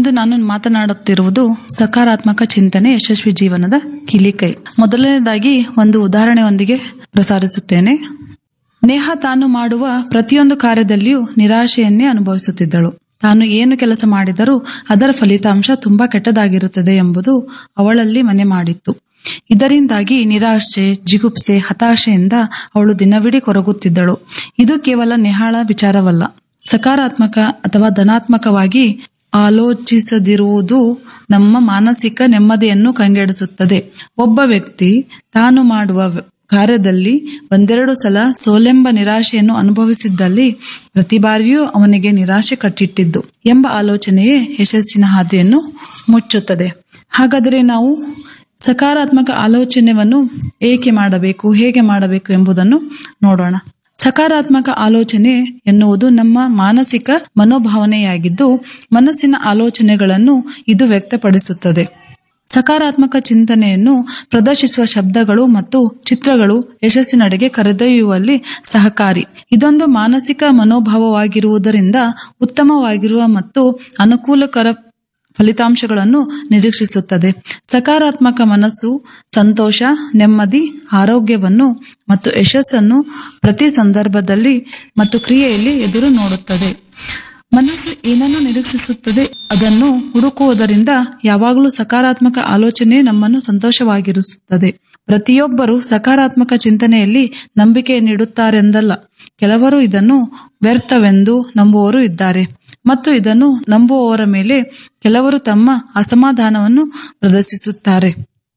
ಇಂದು ನಾನು ಮಾತನಾಡುತ್ತಿರುವುದು ಸಕಾರಾತ್ಮಕ ಚಿಂತನೆ ಯಶಸ್ವಿ ಜೀವನದ ಕಿಲಿಕೈ ಮೊದಲನೇದಾಗಿ ಒಂದು ಉದಾಹರಣೆಯೊಂದಿಗೆ ಪ್ರಸಾರಿಸುತ್ತೇನೆ ನೇಹ ತಾನು ಮಾಡುವ ಪ್ರತಿಯೊಂದು ಕಾರ್ಯದಲ್ಲಿಯೂ ನಿರಾಶೆಯನ್ನೇ ಅನುಭವಿಸುತ್ತಿದ್ದಳು ತಾನು ಏನು ಕೆಲಸ ಮಾಡಿದರೂ ಅದರ ಫಲಿತಾಂಶ ತುಂಬಾ ಕೆಟ್ಟದಾಗಿರುತ್ತದೆ ಎಂಬುದು ಅವಳಲ್ಲಿ ಮನೆ ಮಾಡಿತ್ತು ಇದರಿಂದಾಗಿ ನಿರಾಶೆ ಜಿಗುಪ್ಸೆ ಹತಾಶೆಯಿಂದ ಅವಳು ದಿನವಿಡೀ ಕೊರಗುತ್ತಿದ್ದಳು ಇದು ಕೇವಲ ನೇಹಾಳ ವಿಚಾರವಲ್ಲ ಸಕಾರಾತ್ಮಕ ಅಥವಾ ಧನಾತ್ಮಕವಾಗಿ ಆಲೋಚಿಸದಿರುವುದು ನಮ್ಮ ಮಾನಸಿಕ ನೆಮ್ಮದಿಯನ್ನು ಕಂಗೆಡಿಸುತ್ತದೆ ಒಬ್ಬ ವ್ಯಕ್ತಿ ತಾನು ಮಾಡುವ ಕಾರ್ಯದಲ್ಲಿ ಒಂದೆರಡು ಸಲ ಸೋಲೆಂಬ ನಿರಾಶೆಯನ್ನು ಅನುಭವಿಸಿದ್ದಲ್ಲಿ ಪ್ರತಿ ಬಾರಿಯೂ ಅವನಿಗೆ ನಿರಾಶೆ ಕಟ್ಟಿಟ್ಟಿದ್ದು ಎಂಬ ಆಲೋಚನೆಯೇ ಯಶಸ್ಸಿನ ಹಾದಿಯನ್ನು ಮುಚ್ಚುತ್ತದೆ ಹಾಗಾದರೆ ನಾವು ಸಕಾರಾತ್ಮಕ ಆಲೋಚನೆಯನ್ನು ಏಕೆ ಮಾಡಬೇಕು ಹೇಗೆ ಮಾಡಬೇಕು ಎಂಬುದನ್ನು ನೋಡೋಣ ಸಕಾರಾತ್ಮಕ ಆಲೋಚನೆ ಎನ್ನುವುದು ನಮ್ಮ ಮಾನಸಿಕ ಮನೋಭಾವನೆಯಾಗಿದ್ದು ಮನಸ್ಸಿನ ಆಲೋಚನೆಗಳನ್ನು ಇದು ವ್ಯಕ್ತಪಡಿಸುತ್ತದೆ ಸಕಾರಾತ್ಮಕ ಚಿಂತನೆಯನ್ನು ಪ್ರದರ್ಶಿಸುವ ಶಬ್ದಗಳು ಮತ್ತು ಚಿತ್ರಗಳು ಯಶಸ್ಸಿನಡೆಗೆ ಕರೆದೊಯ್ಯುವಲ್ಲಿ ಸಹಕಾರಿ ಇದೊಂದು ಮಾನಸಿಕ ಮನೋಭಾವವಾಗಿರುವುದರಿಂದ ಉತ್ತಮವಾಗಿರುವ ಮತ್ತು ಅನುಕೂಲಕರ ಫಲಿತಾಂಶಗಳನ್ನು ನಿರೀಕ್ಷಿಸುತ್ತದೆ ಸಕಾರಾತ್ಮಕ ಮನಸ್ಸು ಸಂತೋಷ ನೆಮ್ಮದಿ ಆರೋಗ್ಯವನ್ನು ಮತ್ತು ಯಶಸ್ಸನ್ನು ಪ್ರತಿ ಸಂದರ್ಭದಲ್ಲಿ ಮತ್ತು ಕ್ರಿಯೆಯಲ್ಲಿ ಎದುರು ನೋಡುತ್ತದೆ ಮನಸ್ಸು ಏನನ್ನು ನಿರೀಕ್ಷಿಸುತ್ತದೆ ಅದನ್ನು ಹುಡುಕುವುದರಿಂದ ಯಾವಾಗಲೂ ಸಕಾರಾತ್ಮಕ ಆಲೋಚನೆ ನಮ್ಮನ್ನು ಸಂತೋಷವಾಗಿರಿಸುತ್ತದೆ ಪ್ರತಿಯೊಬ್ಬರು ಸಕಾರಾತ್ಮಕ ಚಿಂತನೆಯಲ್ಲಿ ನಂಬಿಕೆ ನೀಡುತ್ತಾರೆಂದಲ್ಲ ಕೆಲವರು ಇದನ್ನು ವ್ಯರ್ಥವೆಂದು ನಂಬುವವರು ಇದ್ದಾರೆ ಮತ್ತು ಇದನ್ನು ನಂಬುವವರ ಮೇಲೆ ಕೆಲವರು ತಮ್ಮ ಅಸಮಾಧಾನವನ್ನು ಪ್ರದರ್ಶಿಸುತ್ತಾರೆ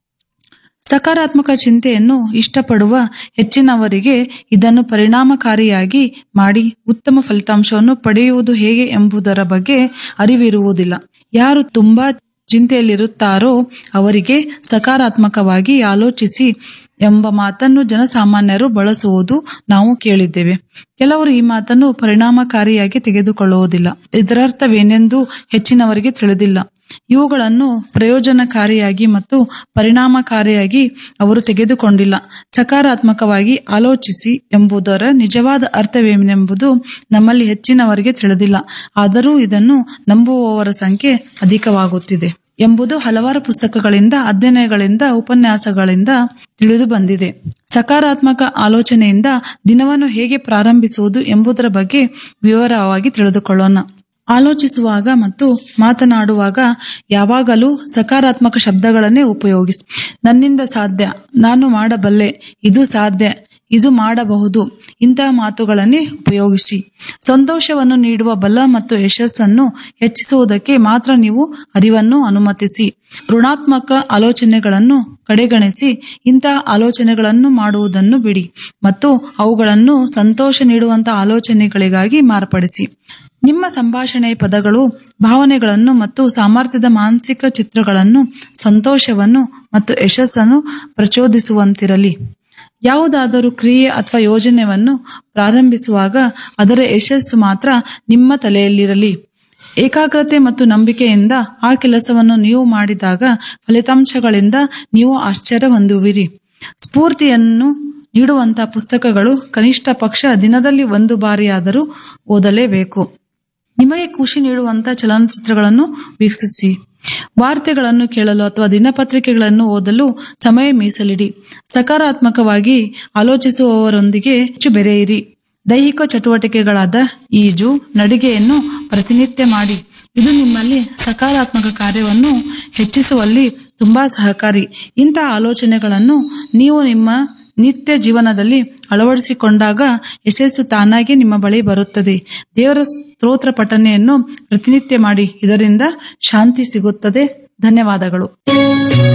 ಸಕಾರಾತ್ಮಕ ಚಿಂತೆಯನ್ನು ಇಷ್ಟಪಡುವ ಹೆಚ್ಚಿನವರಿಗೆ ಇದನ್ನು ಪರಿಣಾಮಕಾರಿಯಾಗಿ ಮಾಡಿ ಉತ್ತಮ ಫಲಿತಾಂಶವನ್ನು ಪಡೆಯುವುದು ಹೇಗೆ ಎಂಬುದರ ಬಗ್ಗೆ ಅರಿವಿರುವುದಿಲ್ಲ ಯಾರು ತುಂಬಾ ಚಿಂತೆಯಲ್ಲಿರುತ್ತಾರೋ ಅವರಿಗೆ ಸಕಾರಾತ್ಮಕವಾಗಿ ಆಲೋಚಿಸಿ ಎಂಬ ಮಾತನ್ನು ಜನಸಾಮಾನ್ಯರು ಬಳಸುವುದು ನಾವು ಕೇಳಿದ್ದೇವೆ ಕೆಲವರು ಈ ಮಾತನ್ನು ಪರಿಣಾಮಕಾರಿಯಾಗಿ ತೆಗೆದುಕೊಳ್ಳುವುದಿಲ್ಲ ಇದರರ್ಥವೇನೆಂದು ಹೆಚ್ಚಿನವರಿಗೆ ತಿಳಿದಿಲ್ಲ ಇವುಗಳನ್ನು ಪ್ರಯೋಜನಕಾರಿಯಾಗಿ ಮತ್ತು ಪರಿಣಾಮಕಾರಿಯಾಗಿ ಅವರು ತೆಗೆದುಕೊಂಡಿಲ್ಲ ಸಕಾರಾತ್ಮಕವಾಗಿ ಆಲೋಚಿಸಿ ಎಂಬುದರ ನಿಜವಾದ ಅರ್ಥವೇನೆಂಬುದು ನಮ್ಮಲ್ಲಿ ಹೆಚ್ಚಿನವರಿಗೆ ತಿಳಿದಿಲ್ಲ ಆದರೂ ಇದನ್ನು ನಂಬುವವರ ಸಂಖ್ಯೆ ಅಧಿಕವಾಗುತ್ತಿದೆ ಎಂಬುದು ಹಲವಾರು ಪುಸ್ತಕಗಳಿಂದ ಅಧ್ಯಯನಗಳಿಂದ ಉಪನ್ಯಾಸಗಳಿಂದ ತಿಳಿದು ಬಂದಿದೆ ಸಕಾರಾತ್ಮಕ ಆಲೋಚನೆಯಿಂದ ದಿನವನ್ನು ಹೇಗೆ ಪ್ರಾರಂಭಿಸುವುದು ಎಂಬುದರ ಬಗ್ಗೆ ವಿವರವಾಗಿ ತಿಳಿದುಕೊಳ್ಳೋಣ ಆಲೋಚಿಸುವಾಗ ಮತ್ತು ಮಾತನಾಡುವಾಗ ಯಾವಾಗಲೂ ಸಕಾರಾತ್ಮಕ ಶಬ್ದಗಳನ್ನೇ ಉಪಯೋಗಿಸಿ ನನ್ನಿಂದ ಸಾಧ್ಯ ನಾನು ಮಾಡಬಲ್ಲೆ ಇದು ಸಾಧ್ಯ ಇದು ಮಾಡಬಹುದು ಇಂತಹ ಮಾತುಗಳನ್ನೇ ಉಪಯೋಗಿಸಿ ಸಂತೋಷವನ್ನು ನೀಡುವ ಬಲ ಮತ್ತು ಯಶಸ್ಸನ್ನು ಹೆಚ್ಚಿಸುವುದಕ್ಕೆ ಮಾತ್ರ ನೀವು ಅರಿವನ್ನು ಅನುಮತಿಸಿ ಋಣಾತ್ಮಕ ಆಲೋಚನೆಗಳನ್ನು ಕಡೆಗಣಿಸಿ ಇಂತಹ ಆಲೋಚನೆಗಳನ್ನು ಮಾಡುವುದನ್ನು ಬಿಡಿ ಮತ್ತು ಅವುಗಳನ್ನು ಸಂತೋಷ ನೀಡುವಂತಹ ಆಲೋಚನೆಗಳಿಗಾಗಿ ಮಾರ್ಪಡಿಸಿ ನಿಮ್ಮ ಸಂಭಾಷಣೆಯ ಪದಗಳು ಭಾವನೆಗಳನ್ನು ಮತ್ತು ಸಾಮರ್ಥ್ಯದ ಮಾನಸಿಕ ಚಿತ್ರಗಳನ್ನು ಸಂತೋಷವನ್ನು ಮತ್ತು ಯಶಸ್ಸನ್ನು ಪ್ರಚೋದಿಸುವಂತಿರಲಿ ಯಾವುದಾದರೂ ಕ್ರಿಯೆ ಅಥವಾ ಯೋಜನೆಯನ್ನು ಪ್ರಾರಂಭಿಸುವಾಗ ಅದರ ಯಶಸ್ಸು ಮಾತ್ರ ನಿಮ್ಮ ತಲೆಯಲ್ಲಿರಲಿ ಏಕಾಗ್ರತೆ ಮತ್ತು ನಂಬಿಕೆಯಿಂದ ಆ ಕೆಲಸವನ್ನು ನೀವು ಮಾಡಿದಾಗ ಫಲಿತಾಂಶಗಳಿಂದ ನೀವು ಆಶ್ಚರ್ಯ ಹೊಂದುವಿರಿ ಸ್ಫೂರ್ತಿಯನ್ನು ನೀಡುವಂತಹ ಪುಸ್ತಕಗಳು ಕನಿಷ್ಠ ಪಕ್ಷ ದಿನದಲ್ಲಿ ಒಂದು ಬಾರಿಯಾದರೂ ಓದಲೇಬೇಕು ನಿಮಗೆ ಖುಷಿ ನೀಡುವಂತ ಚಲನಚಿತ್ರಗಳನ್ನು ವೀಕ್ಷಿಸಿ ವಾರ್ತೆಗಳನ್ನು ಕೇಳಲು ಅಥವಾ ದಿನಪತ್ರಿಕೆಗಳನ್ನು ಓದಲು ಸಮಯ ಮೀಸಲಿಡಿ ಸಕಾರಾತ್ಮಕವಾಗಿ ಆಲೋಚಿಸುವವರೊಂದಿಗೆ ಹೆಚ್ಚು ಬೆರೆಯಿರಿ ದೈಹಿಕ ಚಟುವಟಿಕೆಗಳಾದ ಈಜು ನಡಿಗೆಯನ್ನು ಪ್ರತಿನಿತ್ಯ ಮಾಡಿ ಇದು ನಿಮ್ಮಲ್ಲಿ ಸಕಾರಾತ್ಮಕ ಕಾರ್ಯವನ್ನು ಹೆಚ್ಚಿಸುವಲ್ಲಿ ತುಂಬಾ ಸಹಕಾರಿ ಇಂತಹ ಆಲೋಚನೆಗಳನ್ನು ನೀವು ನಿಮ್ಮ ನಿತ್ಯ ಜೀವನದಲ್ಲಿ ಅಳವಡಿಸಿಕೊಂಡಾಗ ಯಶಸ್ಸು ತಾನಾಗಿ ನಿಮ್ಮ ಬಳಿ ಬರುತ್ತದೆ ದೇವರ ಸ್ತೋತ್ರ ಪಠನೆಯನ್ನು ಪ್ರತಿನಿತ್ಯ ಮಾಡಿ ಇದರಿಂದ ಶಾಂತಿ ಸಿಗುತ್ತದೆ ಧನ್ಯವಾದಗಳು